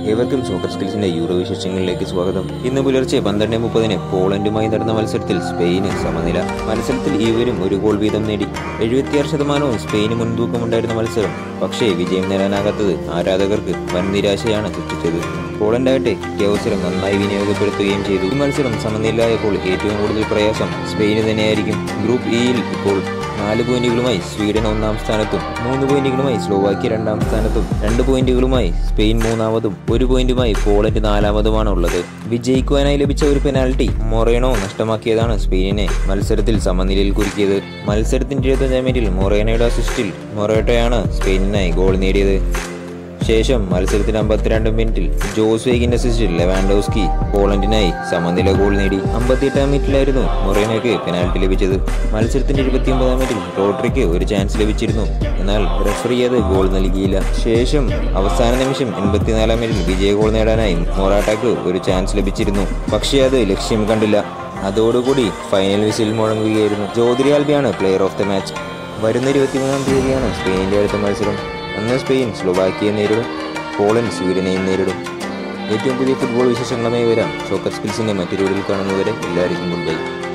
ഏവർക്കും സൂപ്പർ സ്കിൽസിന്റെ യൂറോ വിശേഷങ്ങളിലേക്ക് സ്വാഗതം ഇന്ന് പുലർച്ചെ പന്ത്രണ്ട് മുപ്പതിന് പോളണ്ടുമായി നടന്ന മത്സരത്തിൽ സ്പെയിന് സമനില മത്സരത്തിൽ ഇരുവരും ഒരു ഗോൾ വീതം നേടി എഴുപത്തിയാറ് ശതമാനവും സ്പെയിന് മുൻതൂക്കമുണ്ടായിരുന്ന മത്സരം പക്ഷേ വിജയം നേടാനാകാത്തത് ആരാധകർക്ക് വൻ നിരാശയാണ് സൃഷ്ടിച്ചത് പോളണ്ടാകട്ടെ ഈ അവസരം നന്നായി വിനിയോഗപ്പെടുത്തുകയും ചെയ്തു ഈ മത്സരം സമനിലയായപ്പോൾ ഏറ്റവും കൂടുതൽ പ്രയാസം സ്പെയിന് തന്നെയായിരിക്കും ഗ്രൂപ്പ് ഇയിൽ ഇപ്പോൾ നാല് പോയിന്റുകളുമായി സ്വീഡൻ ഒന്നാം സ്ഥാനത്തും മൂന്ന് പോയിന്റുകളുമായി സ്ലോവാക്യ രണ്ടാം സ്ഥാനത്തും രണ്ട് പോയിന്റുകളുമായി സ്പെയിൻ മൂന്നാമതും ഒരു പോയിന്റുമായി പോളണ്ട് നാലാമതുമാണ് ഉള്ളത് വിജയിക്കുവാനായി ലഭിച്ച ഒരു പെനാൽറ്റി മൊറേണോ നഷ്ടമാക്കിയതാണ് സ്പെയിനിനെ മത്സരത്തിൽ സമനിലയിൽ കുരുക്കിയത് മത്സരത്തിന്റെ ഇരുപത്തഞ്ചാം മിനിറ്റിൽ മൊറേനയുടെ അസിസ്റ്റിൽ മൊറേട്ടോയാണ് സ്പെയിനിനായി ഗോൾ നേടിയത് ശേഷം മത്സരത്തിന് അമ്പത്തിരണ്ട് മിനിറ്റിൽ ജോസ് വേഗിന്റെ അസിസ്റ്റിൽ ലെവാൻഡോസ്കി പോളണ്ടിനായി സമനില ഗോൾ നേടി അമ്പത്തിയെട്ടാം മിനിറ്റിലായിരുന്നു മൊറേനോയ്ക്ക് പെനാൽറ്റി ലഭിച്ചത് മത്സരത്തിന്റെ ഇരുപത്തിയൊമ്പതാം മിനിറ്റിൽ റോഡ്രിക്ക് ഒരു ചാൻസ് ലഭിച്ചിരുന്നു എന്നാൽ റെഫറി അത് ഗോൾ നൽകിയില്ല ശേഷം അവസാന നിമിഷം എൺപത്തിനാലാം മിനിറ്റിൽ വിജയ ഗോൾ നേടാനായി മൊറാട്ടയ്ക്ക് ഒരു ചാൻസ് ലഭിച്ചിരുന്നു പക്ഷേ അത് ലക്ഷ്യം കണ്ടില്ല അതോടുകൂടി ഫൈനൽ വിസിൽ മുഴങ്ങുകയായിരുന്നു ജ്യോതിരി ആൽബിയാണ് പ്ലെയർ ഓഫ് ദ മാച്ച് വരുന്ന ഇരുപത്തിമൂന്നാം തീയതിയാണ് സ്പെയിനിന്റെ അടുത്ത മത്സരം അന്ന് സ്പെയിൻ സ്ലോവാക്കിയെ നേരിടും പോളണ്ട് സ്വീഡനെയും നേരിടും ഏറ്റവും പുതിയ ഫുട്ബോൾ വിശേഷങ്ങളുമായി വരാം സോക്കർ സ്കിൽസിന്റെ മറ്റൊരു വീഡിയോയിൽ കാണുന്നവരെ എല്ലാവർക്കും ഗുഡ് ബൈ